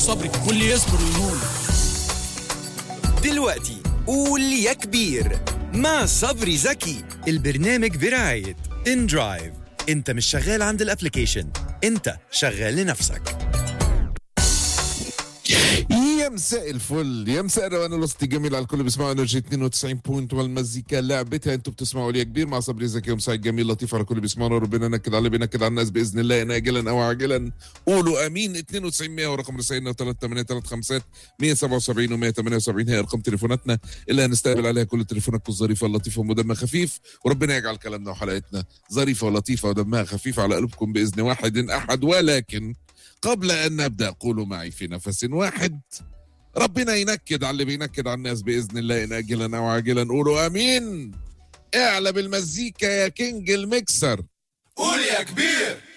صبري واللي يصبر يهون دلوقتي قول يا كبير مع صبري زكي البرنامج برعاية ان درايف انت مش شغال عند الابليكيشن انت شغال لنفسك يا مساء الفل يا مساء الروان الوسط الجميل على الكل بيسمعوا انرجي 92 بوينت والمزيكا لعبتها انتوا بتسمعوا لي يا كبير مع صبري زكي ومساعد جميل لطيف على الكل بيسمعونا ربنا نكد على بينكد على الناس باذن الله ان اجلا او عاجلا قولوا امين 92 100 ورقم رسائلنا 3835 177 و 178 هي ارقام تليفوناتنا اللي هنستقبل عليها كل تليفوناتكم الظريفه اللطيفه ودمها خفيف وربنا يجعل كلامنا وحلقتنا ظريفه ولطيفه ودمها خفيف على قلوبكم باذن واحد احد ولكن قبل ان نبدا قولوا معي في نفس واحد ربنا ينكد على اللي بينكد على الناس باذن الله ان اجلا او عاجلا قولوا امين اعلى بالمزيكا يا كينج الميكسر قول يا كبير